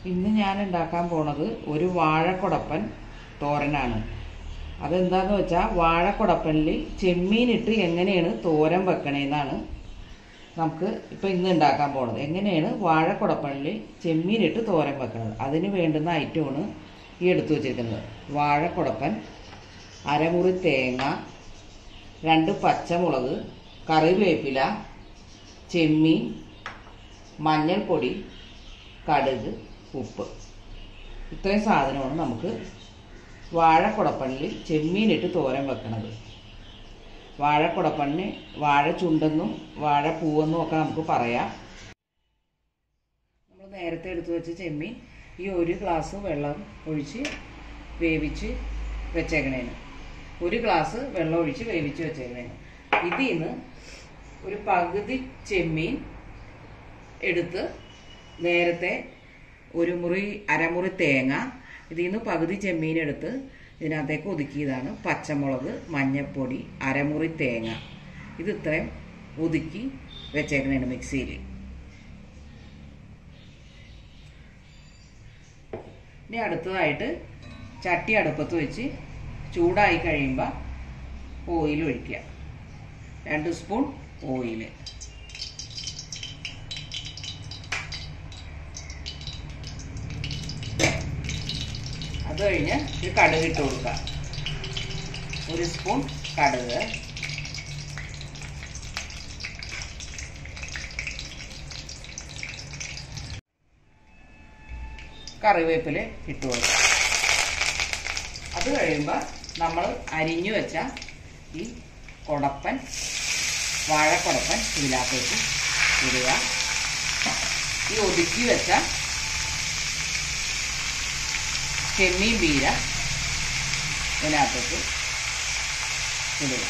ഇന്ന് ഞാൻ ഉണ്ടാക്കാൻ പോണത് ഒരു വാഴക്കുടപ്പൻ തോരനാണ് അതെന്താന്ന് വെച്ചാൽ വാഴക്കുടപ്പനിൽ ചെമ്മീനിട്ട് എങ്ങനെയാണ് തോരൻ വെക്കണേന്നാണ് നമുക്ക് ഇപ്പം ഇന്ന് ഉണ്ടാക്കാൻ പോണത് എങ്ങനെയാണ് വാഴക്കുടപ്പനിൽ ചെമ്മീനിട്ട് തോരൻ വെക്കുന്നത് അതിന് വേണ്ടുന്ന ഐറ്റമാണ് ഈ എടുത്തു വച്ചിരിക്കുന്നത് വാഴക്കുടപ്പൻ അരമുറി തേങ്ങ രണ്ട് പച്ചമുളക് കറിവേപ്പില ചെമ്മീൻ മഞ്ഞൾപ്പൊടി കടുക് ഉപ്പ് ഇത്രയും സാധനമാണ് നമുക്ക് വാഴക്കുടപ്പണിൽ ചെമ്മീനിട്ട് തോരൻ വെക്കണത് വാഴക്കുടപ്പണിന് വാഴ ചുണ്ടെന്നും വാഴ പൂവെന്നും ഒക്കെ നമുക്ക് പറയാം നമ്മൾ നേരത്തെ എടുത്തു വെച്ച ചെമ്മീൻ ഈ ഒരു ഗ്ലാസ് വെള്ളം ഒഴിച്ച് വേവിച്ച് വെച്ചേക്കണേന് ഒരു ഗ്ലാസ് വെള്ളം ഒഴിച്ച് വേവിച്ച് വെച്ചേക്കണേന് ഇതിൽ നിന്ന് ഒരു പകുതി ചെമ്മീൻ എടുത്ത് നേരത്തെ ഒരു മുറി അരമുറി തേങ്ങ ഇതിൽ നിന്ന് പകുതി ചെമ്മീൻ എടുത്ത് ഇതിനകത്തേക്ക് ഒതുക്കിയതാണ് പച്ചമുളക് മഞ്ഞൾപ്പൊടി അരമുറി തേങ്ങ ഇത് ഇത്രയും ഒതുക്കി വെച്ചേക്കണേണ് മിക്സിയിൽ ഇനി അടുത്തതായിട്ട് ചട്ടി അടുപ്പത്ത് വെച്ച് ചൂടായി കഴിയുമ്പോൾ ഓയിൽ ഒഴിക്കുക രണ്ട് സ്പൂൺ ഓയിൽ അത് കഴിഞ്ഞ് ഒരു കടുക് ഇട്ട് കൊടുക്കുക ഒരു സ്പൂൺ കടുക് കറിവേപ്പില ഇട്ട് കൊടുക്കുക അത് കഴിയുമ്പോൾ നമ്മൾ അരിഞ്ഞു വെച്ച ഈ കുടപ്പൻ വാഴക്കുടപ്പൻ ഇതിനകത്തേക്ക് ഇടുക ഈ ഒതുക്കി വെച്ച ചെമ്മീൻ ബീര ഇതിനകത്തേക്ക് ഇടുക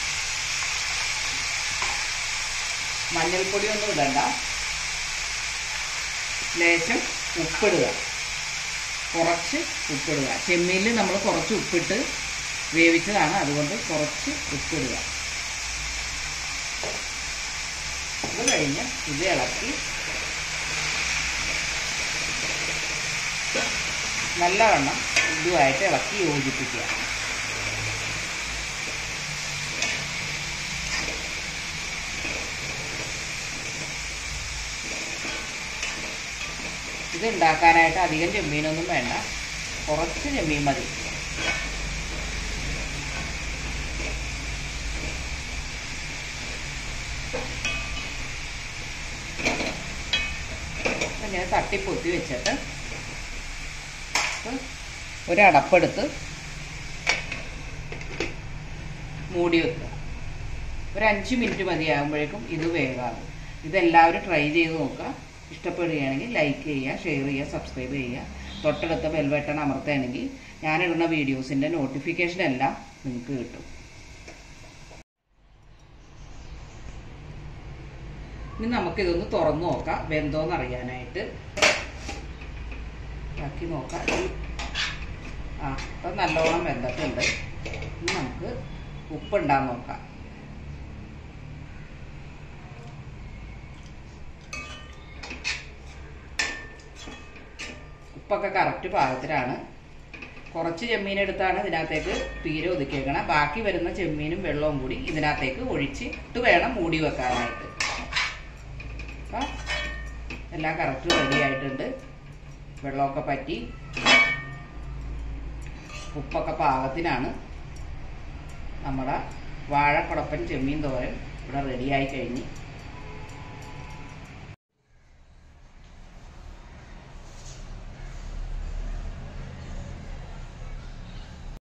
മഞ്ഞൾപ്പൊടി ഒന്നും ഇടണ്ട ലേശം ഉപ്പിടുക കുറച്ച് ഉപ്പിടുക ചെമ്മീനിൽ നമ്മൾ കുറച്ച് ഉപ്പിട്ട് വേവിച്ചതാണ് അതുകൊണ്ട് കുറച്ച് ഉപ്പിടുക ഇത് കഴിഞ്ഞ് ഇത് ഇളക്കി നല്ലവണ്ണം ഇതുമായിട്ട് ഇളക്കി യോജിപ്പിക്കുക ഇത് ഉണ്ടാക്കാനായിട്ട് അധികം ചെമ്മീനൊന്നും വേണ്ട കുറച്ച് ചെമ്മീൻ മതി ഇങ്ങനെ തട്ടിപ്പൊത്തി വെച്ചിട്ട് ഒരടപ്പെടുത്ത് മൂടി വെക്കുക ഒരു അഞ്ച് മിനിറ്റ് മതിയാകുമ്പോഴേക്കും ഇത് വേകാകും ഇതെല്ലാവരും ട്രൈ ചെയ്ത് നോക്കുക ഇഷ്ടപ്പെടുകയാണെങ്കിൽ ലൈക്ക് ചെയ്യുക ഷെയർ ചെയ്യുക സബ്സ്ക്രൈബ് ചെയ്യുക തൊട്ടടുത്ത ബെൽബട്ടൺ അമർത്തുകയാണെങ്കിൽ ഞാനിടുന്ന വീഡിയോസിൻ്റെ നോട്ടിഫിക്കേഷൻ എല്ലാം നിങ്ങൾക്ക് കിട്ടും ഇനി നമുക്കിതൊന്ന് തുറന്നു നോക്കാം വെന്തോന്ന് അറിയാനായിട്ട് ആക്കി നോക്കാം ആ അപ്പം നല്ലോണം വെന്തിട്ടുണ്ട് ഇനി നമുക്ക് ഉപ്പുണ്ടാന്ന് നോക്കാം ഉപ്പൊക്കെ കറക്റ്റ് പാകത്തിലാണ് കുറച്ച് ചെമ്മീൻ എടുത്താണ് ഇതിനകത്തേക്ക് പീര ഒതുക്കിയേക്കണം ബാക്കി വരുന്ന ചെമ്മീനും വെള്ളവും കൂടി ഇതിനകത്തേക്ക് ഒഴിച്ചിട്ട് വേണം മൂടി വെക്കാനായിട്ട് അപ്പം എല്ലാം കറക്റ്റ് റെഡി ആയിട്ടുണ്ട് വെള്ളമൊക്കെ പറ്റി ഉപ്പൊക്കെ പാകത്തിനാണ് നമ്മുടെ വാഴക്കുടപ്പൻ ചെമ്മീൻ തോരൻ ഇവിടെ റെഡിയായി കഴിഞ്ഞ്